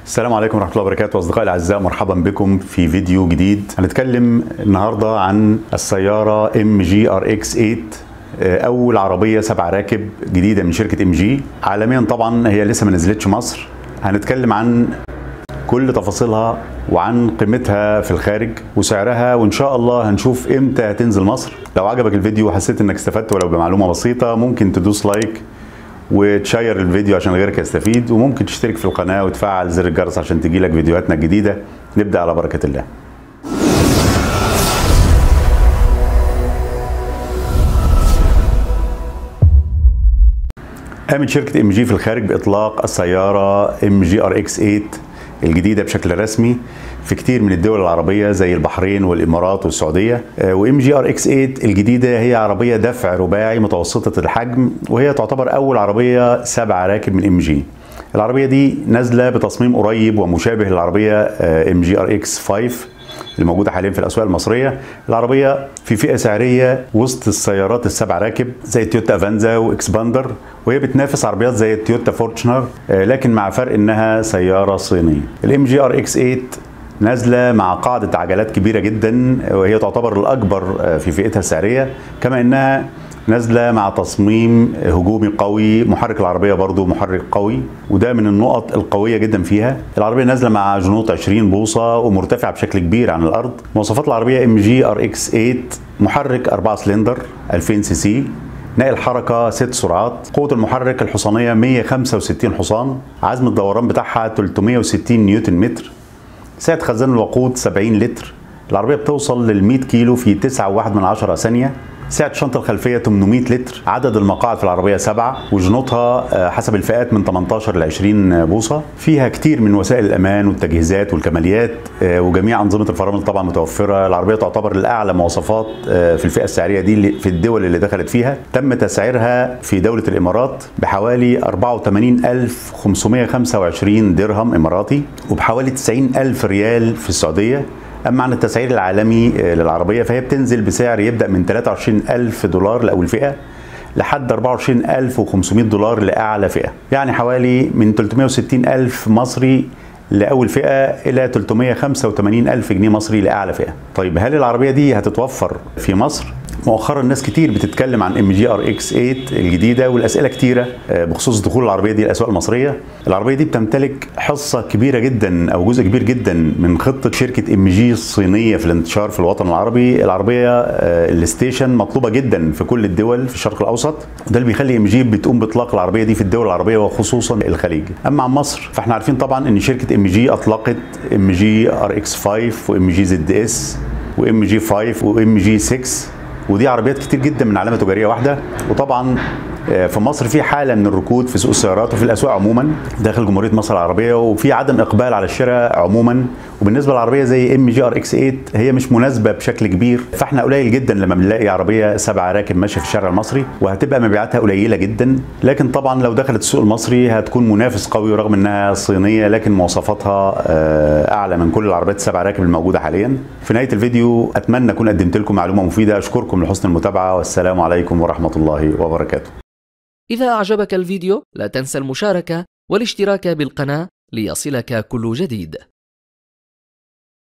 السلام عليكم ورحمة الله وبركاته أصدقائي الأعزاء مرحبا بكم في فيديو جديد هنتكلم النهاردة عن السيارة ام جي ار اكس 8 أول عربية سبع راكب جديدة من شركة ام جي عالميا طبعا هي لسه ما نزلتش مصر هنتكلم عن كل تفاصيلها وعن قيمتها في الخارج وسعرها وان شاء الله هنشوف امتى هتنزل مصر لو عجبك الفيديو وحسيت انك استفدت ولو بمعلومه بسيطه ممكن تدوس لايك وتشير الفيديو عشان غيرك يستفيد وممكن تشترك في القناه وتفعل زر الجرس عشان تجيلك فيديوهاتنا الجديده نبدا على بركه الله قامت شركة ام جي في الخارج باطلاق السيارة ام جي ار اكس 8 الجديدة بشكل رسمي في كتير من الدول العربية زي البحرين والامارات والسعودية وام جي ار اكس 8 الجديدة هي عربية دفع رباعي متوسطة الحجم وهي تعتبر اول عربية سبع راكب من ام جي العربية دي نازلة بتصميم قريب ومشابه للعربية ام جي ار اكس 5 اللي موجوده حاليا في الاسواق المصريه العربيه في فئه سعريه وسط السيارات السبع راكب زي التويوتا افانزا واكسباندر وهي بتنافس عربيات زي التويوتا فورتشنر لكن مع فرق انها سياره صينيه الام جي ار اكس 8 نازله مع قاعده عجلات كبيره جدا وهي تعتبر الاكبر في فئتها السعريه كما انها نازله مع تصميم هجومي قوي محرك العربيه برضو محرك قوي وده من النقط القويه جدا فيها العربيه نازله مع جنوط 20 بوصه ومرتفعه بشكل كبير عن الارض مواصفات العربيه ام جي ار اكس 8 محرك 4 سلندر 2000 سي سي نقل حركة 6 سرعات قوة المحرك الحصانية 165 حصان عزم الدوران بتاعها 360 نيوتن متر سعة خزان الوقود 70 لتر العربية بتوصل لل 100 كيلو في 9.1 ثانية سعة الشنطة الخلفية 800 لتر عدد المقاعد في العربية سبعة وجنوطها حسب الفئات من 18 ل 20 بوصة فيها كتير من وسائل الأمان والتجهيزات والكماليات وجميع أنظمة الفرامل طبعا متوفرة العربية تعتبر الأعلى مواصفات في الفئة السعرية دي في الدول اللي دخلت فيها تم تسعيرها في دولة الإمارات بحوالي 84525 درهم إماراتي وبحوالي 90000 ريال في السعودية اما عن التسعير العالمي للعربيه فهي بتنزل بسعر يبدا من 23000 دولار لاول فئه لحد 24500 دولار لاعلى فئه يعني حوالي من 360000 مصري لاول فئه الى 385 الف جنيه مصري لاعلى فئه طيب هل العربيه دي هتتوفر في مصر مؤخرا ناس كتير بتتكلم عن ام جي ار اكس 8 الجديده والاسئله كتيره بخصوص دخول العربيه دي الاسواق المصريه العربيه دي بتمتلك حصه كبيره جدا او جزء كبير جدا من خطه شركه ام جي الصينيه في الانتشار في الوطن العربي العربيه الستيشن مطلوبه جدا في كل الدول في الشرق الاوسط وده اللي بيخلي ام جي بتقوم باطلاق العربيه دي في الدول العربيه وخصوصا الخليج اما عن مصر فاحنا عارفين طبعا ان شركه ام جي اطلقت ام جي ار اكس 5 وام جي زد اس وام جي 5 وام جي 6 ودي عربيات كتير جدا من علامه تجاريه واحده وطبعا في مصر في حاله من الركود في سوق السيارات وفي الاسواق عموما داخل جمهوريه مصر العربيه وفي عدم اقبال على الشراء عموما وبالنسبه للعربيه زي ام جي ار اكس 8 هي مش مناسبه بشكل كبير فاحنا قليل جدا لما بنلاقي عربيه سبعه راكب ماشيه في الشارع المصري وهتبقى مبيعاتها قليله جدا لكن طبعا لو دخلت السوق المصري هتكون منافس قوي رغم انها صينيه لكن مواصفاتها اعلى من كل العربيات السبع راكب الموجوده حاليا في نهايه الفيديو اتمنى اكون قدمت لكم معلومه مفيده اشكركم لحسن المتابعه والسلام عليكم ورحمه الله وبركاته إذا أعجبك الفيديو لا تنسى المشاركة والاشتراك بالقناة ليصلك كل جديد